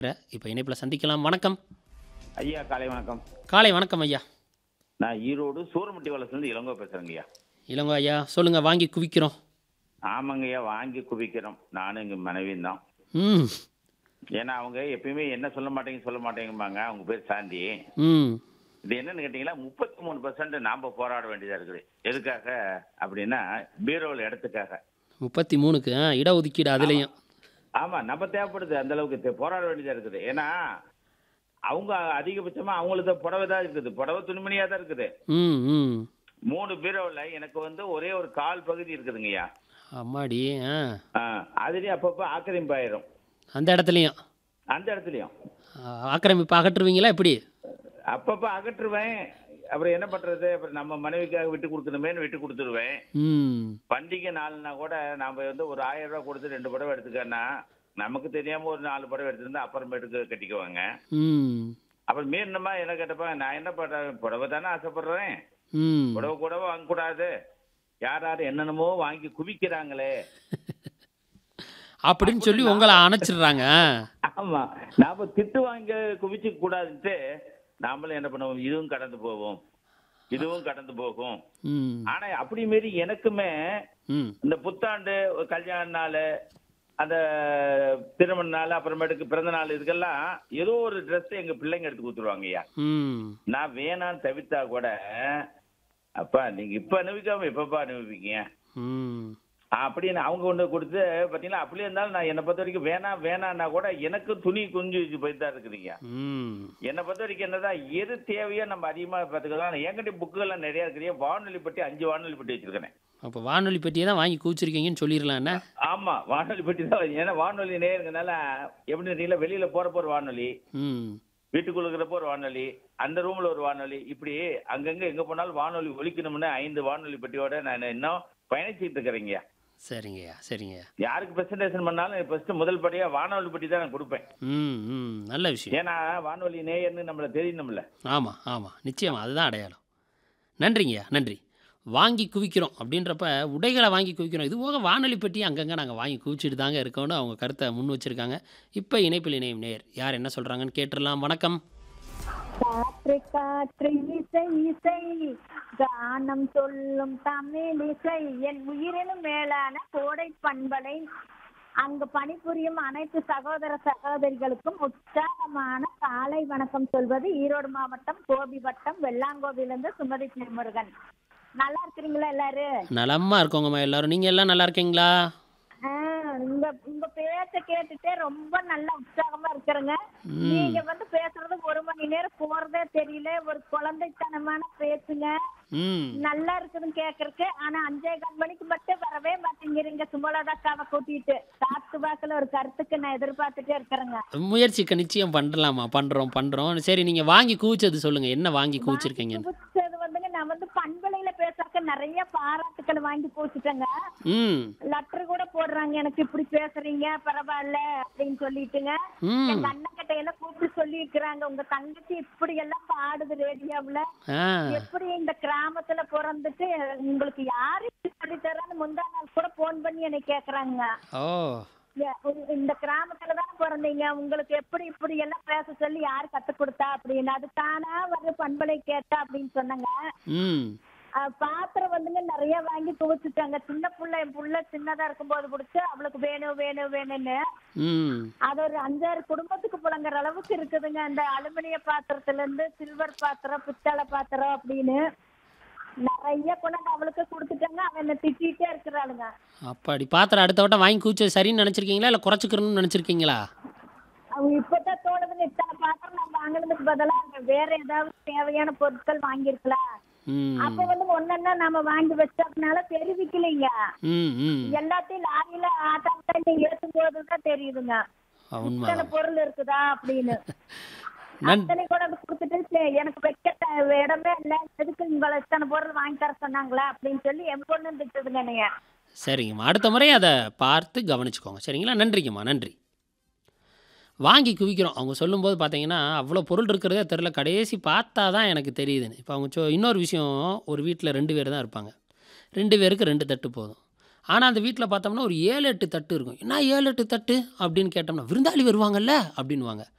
இப்போ இணைப்பில் சந்திக்கலாம் வணக்கம் ஐயா காலை வணக்கம் காலை வணக்கம் ஐயா நான் ஈரோடு சூரமட்டி வளசுலேருந்து இளங்கோ பேசுகிறேங்க ஐயா இளங்கோ ஐயா சொல்லுங்கள் வாங்கி குவிக்கிறோம் ஆமாங்க ஐயா வாங்கி குவிக்கிறோம் நானும் எங்கள் மனைவியும் தான் ம் ஏன்னா அவங்க எப்பயுமே என்ன சொல்ல மாட்டேங்க சொல்ல மாட்டேங்கும்பாங்க அவங்க பேர் சாந்தி ம் இது என்னன்னு கேட்டிங்கன்னா முப்பத்தி மூணு பர்சன்ட் நாம் போராட வேண்டியதாக இருக்குது எதுக்காக அப்படின்னா பீரோவில் இடத்துக்காக முப்பத்தி மூணுக்கு ஆ இடஒதுக்கீடு அதுலேயும் ஆமாம் நம்ம தேவைப்படுது அந்த அளவுக்கு தே- போராட வேண்டியதாக இருக்குது ஏன்னா அவங்க அதிகபட்சமாக அவங்களுக்கு புடவை தான் இருக்குது புடவை துணிமணியாக தான் இருக்குது ம் ம் மூணு பீரோவில் எனக்கு வந்து ஒரே ஒரு கால் பகுதி இருக்குதுங்கய்யா அம்மாடி ஆ ஆ, அதுலயும் அப்பப்போ ஆக்கிரமிப்பு ஆயிரும் அந்த இடத்துலையும் அந்த இடத்துலயும் ஆ, ஆக்கிரமிப்பு அகற்றுவீங்களா எப்படி அப்பப்போ அகற்றுவேன் அப்புறம் என்ன பண்றது அப்புறம் நம்ம மனைவிக்காக விட்டு கொடுக்கணுமேன்னு விட்டு கொடுத்துருவேன் ம் பண்டிகை நாள்னா கூட நாம வந்து ஒரு ஆயிரம் ரூபாய் கொடுத்து ரெண்டு புடவை எடுத்துக்கன்னா நமக்கு தெரியாம ஒரு நாலு புடவை எடுத்திருந்தா அப்புறமேட்டுக்கு கட்டிக்குவாங்க ம் அப்புறம் மீறினமா என்ன கேட்டப்பா நான் என்ன பண்றேன் புடவை தானே ஆசைப்படுறேன் ம் புடவை கூடவா வாங்கக்கூடாது யார் யார் என்னென்னமோ வாங்கி குவிக்கிறாங்களே அப்படின்னு சொல்லி உங்களை அணைச்சிடுறாங்க ஆமா நாம திட்டு வாங்க குவிச்சு கூடாதுன்ட்டு நாமளும் என்ன பண்ணுவோம் இதுவும் கடந்து போவோம் இதுவும் கடந்து போகும் ம் ஆனா அப்படி மாரி எனக்குமே ம் இந்த புத்தாண்டு ஒரு கல்யாண நாள் அந்த திருமண நாள் அப்புறமேட்டுக்கு பிறந்த நாள் இதுக்கெல்லாம் ஏதோ ஒரு ட்ரெஸ் எங்க பிள்ளைங்க எடுத்து கொடுத்துருவாங்க ஐயா ம் நான் வேணான்னு தவிர்த்தா கூட அப்பா நீங்க இப்ப அனுபவிக்காம எப்பப்பா அனுபவிப்பீங்க ம் அப்படின்னு அவங்க கொண்டு கொடுத்து பாத்தீங்கன்னா அப்படியே இருந்தாலும் நான் என்னை பொறுத்த வரைக்கும் வேணாம் வேணான்னா கூட எனக்கு துணி குஞ்சு போயிட்டு தான் இருக்குதுங்க ம் என்னை பொறுத்த வரைக்கும் என்னதான் எது தேவையோ நம்ம அதிகமாக பார்த்துக்கலாம் என்கிட்ட புக்குகள்லாம் நிறைய இருக்குது வானொலி பெட்டி அஞ்சு வானொலி பெட்டி வச்சிருக்கேன் அப்போ வானொலி பெட்டியை தான் வாங்கி கூச்சிருக்கீங்கன்னு சொல்லிடலாம் என்ன ஆமா வானொலி பெட்டி தான் ஏன்னா வானொலி நேருங்கனால எப்படி தெரியல வெளியில போறப்போ ஒரு வானொலி ம் வீட்டுக்குள்ள இருக்கிறப்போ ஒரு வானொலி அந்த ரூம்ல ஒரு வானொலி இப்படி அங்கங்க எங்க போனாலும் வானொலி ஒலிக்கணும்னு ஐந்து வானொலி பெட்டியோட நான் இன்னும் பயணிச்சுட்டு இருக்கிறேங்க சரிங்கய்யா சரிங்கய்யா யாருக்கு பிரசன்டேஷன் பண்ணாலும் ஃபர்ஸ்ட் முதல் படியா வானொலி பெட்டி தான் நான் கொடுப்பேன் ம் ம் நல்ல விஷயம் ஏன்னா வானொலி நேயர்னு நம்மள தெரியணும்ல ஆமாம் ஆமாம் நிச்சயமாக அதுதான் அடையாளம் நன்றிங்கய்யா நன்றி வாங்கி குவிக்கிறோம் அப்படின்றப்ப உடைகளை வாங்கி குவிக்கிறோம் இது போக வானொலி பெட்டி அங்கங்கே நாங்கள் வாங்கி குவிச்சிட்டு தாங்க இருக்கோம்னு அவங்க கருத்தை முன் வச்சுருக்காங்க இப்போ இணைப்பில் இணையும் நேர் யார் என்ன சொல்கிறாங்கன்னு கேட்டுடலாம் வணக்கம் காற்று காற்று இசை இசை கானம் சொல்லும் தமிழ் இசை என் உயிரினும் மேலான கோடை பண்பலை அங்கு பணிபுரியும் அனைத்து சகோதர சகோதரிகளுக்கும் உற்சாகமான காலை வணக்கம் சொல்வது ஈரோடு மாவட்டம் கோபி வட்டம் வெள்ளாங்கோவிலிருந்து சுமதி திருமுருகன் நல்லா இருக்கிறீங்களா எல்லாரும் நலமாக இருக்கோங்கம்மா எல்லாரும் நீங்கள் எல்லாம் நல்லா இருக்கீங்களா ஆ, உங்க உங்க பேச்ச கேட்டுட்டே ரொம்ப நல்ல உற்சாகமா இருக்கிறேங்க ம். நீங்க வந்து பேசுறது ஒரு மணி நேரம் போறதே தெரியல ஒரு குழந்தைத்தனமான பேச்சுங்க ம் நல்லா இருக்குதுன்னு கேக்குறதுக்கு ஆனா அஞ்சே கால் மணிக்கு மட்டும் வரவே மாட்டேங்கிறீங்க சுமலதாக்காவை கூட்டிட்டு காத்து வாக்குல ஒரு கருத்துக்கு நான் எதிர்பார்த்துட்டே இருக்கிறேங்க முயற்சிக்க நிச்சயம் பண்ணலாமா பண்ணுறோம் பண்ணுறோம் சரி நீங்கள் வாங்கி குவிச்சது சொல்லுங்கள் என்ன வாங்கி குவிச்சிருக்கீங்கன்னு புடிச்சது வந்துங்க நான் வந்து பண்பலையில பேசுறதுக்கு நிறைய பாராட்டுக்கள் வாங்கி போச்சுட்டேங்க ம் லெட்டர் கூட போடுறாங்க எனக்கு இப்படி பேசுறீங்க பரவாயில்ல அப்படின்னு சொல்லிட்டுங்க ம் எங்க அண்ணன் கிட்ட எல்லாம் கூப்பிட்டு சொல்லி இருக்கிறாங்க உங்க தங்கச்சி இப்படி எல்லாம் பாடுது ரேடியோவுல ஆ எப்படி இந்த கிராமத்துல பிறந்துட்டு உங்களுக்கு யாரு சொல்லி தரான்னு முந்தா நாள் கூட போன் பண்ணி என்னை கேக்குறாங்க ஓ ஏ- உங்க- இந்த கிராமத்துல தானே பிறந்தீங்க உங்களுக்கு எப்படி இப்படி எல்லாம் பேச சொல்லி யாரு கத்து கொடுத்தா அப்படின்னு அது தானா வந்து பண்பலை கேட்டா அப்படின்னு சொன்னாங்க ம் அஹ் பாத்திரம் வந்துங்க நிறைய வாங்கி துவைச்சுட்டாங்க சின்ன புள்ள என் புள்ள சின்னதா இருக்கும்போது பிடிச்சி அவளுக்கு வேணும் வேணும் வேணும்னு ம் அது ஒரு அஞ்சாறு குடும்பத்துக்கு புழங்குற அளவுக்கு இருக்குதுங்க அந்த அலுமினிய பாத்திரத்துல இருந்து சில்வர் பாத்திரம் பித்தளை பாத்திரம் அப்படின்னு நிறைய கொண்டாந்து அவளுக்கு கொடுத்துட்டாங்க அவன் என்ன திட்டிகிட்டே இருக்கிறாளுங்க அப்பாடி பாத்திரம் அடுத்த வட்டம் வாங்கி குவிச்சது சரின்னு நினச்சிருக்கீங்களா இல்லை குறைச்சிக்கணும்னு நினச்சிருக்கீங்களா அவங்க இப்பதான் தோணுதுன்னு இத்தனை பாத்திரம் நம்ம வாங்கினதுக்கு பதிலா வேற ஏதாவது தேவையான பொருட்கள் வாங்கியிருக்கலாம் ம் அப்ப வந்து ஒன்னொன்னா நம்ம வாங்கி வச்சதுனால தெரிவிக்கலைங்க ம் ம் எல்லாத்தையும் லாரியில ஆட்டாங்க ஏற்றும் போதுதான் தெரியுதுங்க உண்மை இத்தனை பொருள் இருக்குதா அப்படின்னு நன் அத்தனை கூட அது கொடுத்துட்டு சரி, எனக்கு வைக்க த- இடமே இல்ல எதுக்கு உங்களை இத்தனை பொருள் வாங்கி தர சொன்னாங்களா அப்படின்னு சொல்லி என் பொண்ணு திட்டுதுங்க நீங்க சரிங்கம்மா அடுத்த முறை அதை பார்த்து கவனிச்சுக்கோங்க சரிங்களா நன்றிங்கம்மா நன்றி வாங்கி குவிக்கிறோம் அவங்க சொல்லும்போது பார்த்தீங்கன்னா அவ்வளோ பொருள் இருக்கிறதே தெரில கடைசி பார்த்தா தான் எனக்கு தெரியுதுன்னு இப்போ அவங்க சொ இன்னொரு விஷயம் ஒரு வீட்டில் ரெண்டு பேர் தான் இருப்பாங்க ரெண்டு பேருக்கு ரெண்டு தட்டு போதும் ஆனால் அந்த வீட்டில் பார்த்தோம்னா ஒரு ஏழு எட்டு தட்டு இருக்கும் என்ன ஏழு எட்டு தட்டு அப்படின்னு கேட்டோம்னா விருந்தாளி வருவாங்கல்ல அப்படின்வாங்க